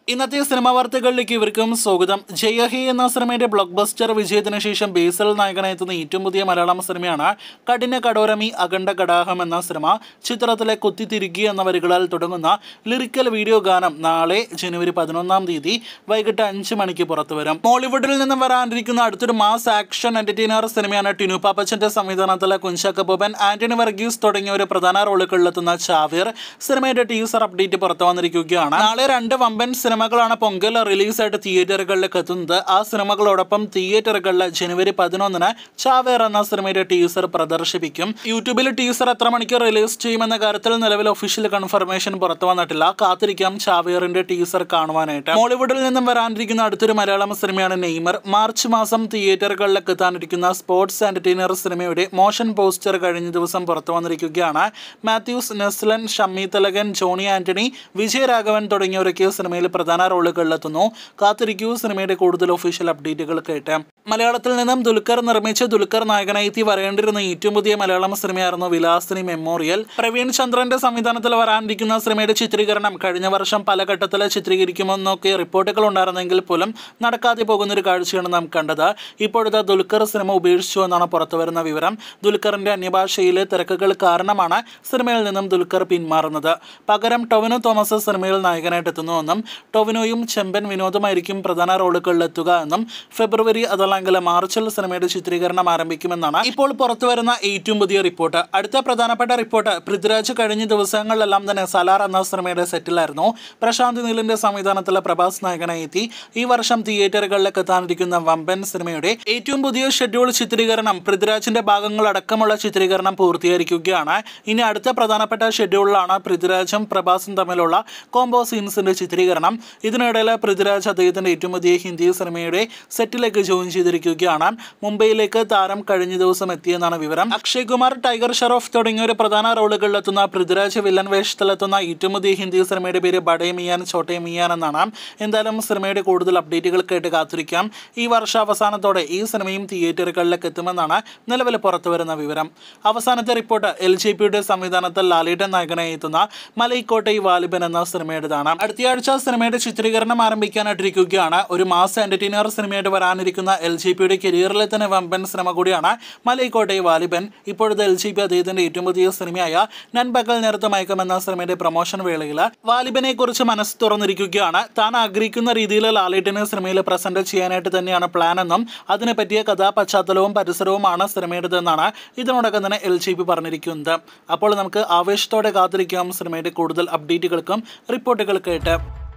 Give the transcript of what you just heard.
ഇന്നത്തെ സിനിമാ വാർത്തകളിലേക്ക് ഇവർക്കും സ്വാഗതം ജയഹി എന്ന സിനിമയുടെ ബ്ലോക്ക് ബസ്റ്റർ വിജയത്തിന് ശേഷം ബേസൽ നായകനെത്തുന്ന ഏറ്റവും പുതിയ മലയാളം സിനിമയാണ് കഠിന കടോരമി അഖണ്ഡ കടാഹം എന്ന സിനിമ ചിത്രത്തിലെ കുത്തിത്തിരുകി എന്ന വരികളാൽ തുടങ്ങുന്ന ലിറിക്കൽ വീഡിയോ ഗാനം നാളെ ജനുവരി പതിനൊന്നാം തീയതി വൈകിട്ട് അഞ്ച് മണിക്ക് പുറത്തു വരും ബോളിവുഡിൽ നിന്നും വരാനിരിക്കുന്ന അടുത്തൊരു മാസ് ആക്ഷൻ എന്റർടൈനർ സിനിമയാണ് ടിനു പാപ്പച്ചന്റെ സംവിധാനത്തിലെ കുഞ്ചാക്ക ബോബൻ ആന്റണി വർഗീസ് തുടങ്ങിയവർ പ്രധാന റോളുകളിലെത്തുന്ന ചാവിർ സിനിമയുടെ ടീസർ അപ്ഡേറ്റ് പുറത്തു വന്നിരിക്കുകയാണ് നാളെ രണ്ട് വമ്പൻ സിനിമകളാണ് പൊങ്കൽ റിലീസായിട്ട് തിയേറ്ററുകളിലേക്ക് എത്തുന്നത് ആ സിനിമകളോടൊപ്പം തിയേറ്ററുകളിൽ ജനുവരി പതിനൊന്നിന് ചാവേർ എന്ന സിനിമയുടെ ടീസർ പ്രദർശിപ്പിക്കും യൂട്യൂബിൽ ടീസർ എത്ര മണിക്ക് റിലീസ് ചെയ്യുമെന്ന കാര്യത്തിൽ നിലവിൽ ഒഫീഷ്യൽ കൺഫർമേഷൻ പുറത്തു വന്നിട്ടില്ല കാത്തിരിക്കാം ചാവേറിന്റെ ടീസർ കാണുവാനായിട്ട് ബോളിവുഡിൽ നിന്നും വരാനിരിക്കുന്ന അടുത്തൊരു മലയാളം സിനിമയാണ് നെയ്മർ മാർച്ച് മാസം തിയേറ്ററുകളിലേക്ക് എത്താനിരിക്കുന്ന സ്പോർട്സ് എന്റർടൈനർ സിനിമയുടെ മോഷൻ പോസ്റ്റർ കഴിഞ്ഞ ദിവസം പുറത്തു വന്നിരിക്കുകയാണ് മാത്യൂസ് നെസ്ലൻ ഷമ്മി തിലകൻ ജോണി ആന്റണി വിജയരാഘവൻ തുടങ്ങിയവരൊക്കെ സിനിമയിൽ പ്രധാന റോളുകളിലെത്തുന്നു കാത്തിരിക്കൂ സിനിമയുടെ കൂടുതൽ ഒഫീഷ്യൽ അപ്ഡേറ്റുകൾ കേട്ട് മലയാളത്തിൽ നിന്നും ദുൽഖർ നിർമ്മിച്ച് ദുൽഖർ നായകനായി എത്തി വരേണ്ടിരുന്ന ഏറ്റവും പുതിയ മലയാളം സിനിമയായിരുന്നു വിലാസിനി മെമ്മോറിയൽ പ്രവീൺ ചന്ദ്രന്റെ സംവിധാനത്തിൽ വരാനിരിക്കുന്ന സിനിമയുടെ ചിത്രീകരണം കഴിഞ്ഞ വർഷം പല ഘട്ടത്തിൽ ചിത്രീകരിക്കുമെന്നൊക്കെ റിപ്പോർട്ടുകൾ ഉണ്ടായിരുന്നെങ്കിൽ പോലും നടക്കാതെ പോകുന്ന ഒരു കാഴ്ചയാണ് നാം കണ്ടത് ഇപ്പോഴത്തെ ദുൽഖർ സിനിമ ഉപേക്ഷിച്ചു എന്നാണ് പുറത്തുവരുന്ന വിവരം ദുൽഖറിന്റെ അന്യഭാഷയിലെ തിരക്കുകൾ കാരണമാണ് സിനിമയിൽ നിന്നും ദുൽഖർ പിന്മാറുന്നത് പകരം ടൊവിനോ തോമസ് സിനിമയിൽ നായകനായിട്ട് എത്തുന്നുവെന്നും ടൊവിനോയും ചെമ്പൻ വിനോദമായിരിക്കും പ്രധാന റോളുകളിലെത്തുക എന്നും ഫെബ്രുവരി അതല്ലെങ്കിൽ മാർച്ചിൽ സിനിമയുടെ ചിത്രീകരണം ആരംഭിക്കുമെന്നാണ് ഇപ്പോൾ പുറത്തുവരുന്ന ഏറ്റവും പുതിയ റിപ്പോർട്ട് അടുത്ത പ്രധാനപ്പെട്ട റിപ്പോർട്ട് പൃഥ്വിരാജ് കഴിഞ്ഞ ദിവസങ്ങളിലെല്ലാം തന്നെ സലാർ എന്ന സിനിമയുടെ സെറ്റിലായിരുന്നു പ്രശാന്ത് നീലിന്റെ സംവിധാനത്തിലെ പ്രഭാസ് നായകനായി എത്തി ഈ വർഷം തിയേറ്ററുകളിലേക്ക് എത്താനിരിക്കുന്ന വമ്പൻ സിനിമയുടെ ഏറ്റവും പുതിയ ഷെഡ്യൂൾ ചിത്രീകരണം പൃഥ്വിരാജിന്റെ ഭാഗങ്ങളടക്കമുള്ള ചിത്രീകരണം പൂർത്തീകരിക്കുകയാണ് ഇനി അടുത്ത പ്രധാനപ്പെട്ട ഷെഡ്യൂളിലാണ് പൃഥ്വിരാജും പ്രഭാസും തമ്മിലുള്ള കോംബോ സീൻസിന്റെ ചിത്രീകരണം ഇതിനിടയിൽ പൃഥ്വിരാജ് അദ്ദേഹത്തിന്റെ ഏറ്റവും പുതിയ ഹിന്ദി സിനിമയുടെ സെറ്റിലേക്ക് ജോയിൻ ചെയ്തിരിക്കുകയാണ് മുംബൈയിലേക്ക് താരം കഴിഞ്ഞ ദിവസം എത്തിയെന്നാണ് വിവരം അക്ഷയ് കുമാർ ടൈഗർ ഷറോഫ് തുടങ്ങിയ പ്രധാന റോളുകളിലെത്തുന്ന പൃഥ്വിരാജ് വില്ലൻ വേഷത്തിലെത്തുന്ന ഏറ്റവും പുതിയ ഹിന്ദി സിനിമയുടെ പേര് ബഡേ മിയാൻ ചോട്ടെ മിയാൻ എന്നാണ് എന്തായാലും സിനിമയുടെ കൂടുതൽ അപ്ഡേറ്റുകൾ കേട്ട് കാത്തിരിക്കാം ഈ വർഷാവസാനത്തോടെ ഈ സിനിമയും തിയേറ്ററുകളിലേക്ക് എത്തുമെന്നാണ് നിലവിൽ പുറത്തുവരുന്ന വിവരം അവസാനത്തെ റിപ്പോർട്ട് എൽ ജെ പിയുടെ സംവിധാനത്തിൽ ലാലേട്ടൻ നായകനായി എത്തുന്ന മലൈക്കോട്ടെ വാലിബൻ എന്ന സിനിമയുടേതാണ് അടുത്തയാഴ്ച സിനിമയുടെ ചിത്രീകരണം ആരംഭിക്കാനായിട്ടിരിക്കുകയാണ് ഒരു മാസ എന്റർടൈനർ സിനിമയായിട്ട് വരാനിരിക്കുന്ന എൽ ജി പിയുടെ കരിയറിലെ തന്നെ വമ്പൻ സിനിമ കൂടിയാണ് മലൈക്കോട്ടെ വാലിബൻ ഇപ്പോഴത്തെ എൽ ജി പി അദ്ദേഹത്തിന്റെ ഏറ്റവും പുതിയ സിനിമയായ നൻപകൽ നേരത്തെ മയക്കം എന്ന സിനിമയുടെ പ്രൊമോഷൻ വേളയിൽ വാലിബനെ കുറിച്ച് മനസ്സ് തുറന്നിരിക്കുകയാണ് താൻ ആഗ്രഹിക്കുന്ന രീതിയിൽ ലാലേട്ടിനെ സിനിമയിൽ പ്രസന്റ് ചെയ്യാനായിട്ട് തന്നെയാണ് പ്ലാൻ എന്നും അതിനെ പറ്റിയ കഥാ പശ്ചാത്തലവും പരിസരവുമാണ് സിനിമയുടേതെന്നാണ് ഇതിനോടകം തന്നെ എൽ ജി പി പറഞ്ഞിരിക്കുന്നത് അപ്പോൾ നമുക്ക് ആവേശത്തോടെ കാത്തിരിക്കാം സിനിമയുടെ കൂടുതൽ അപ്ഡേറ്റുകൾക്കും റിപ്പോർട്ടുകൾ കേട്ട്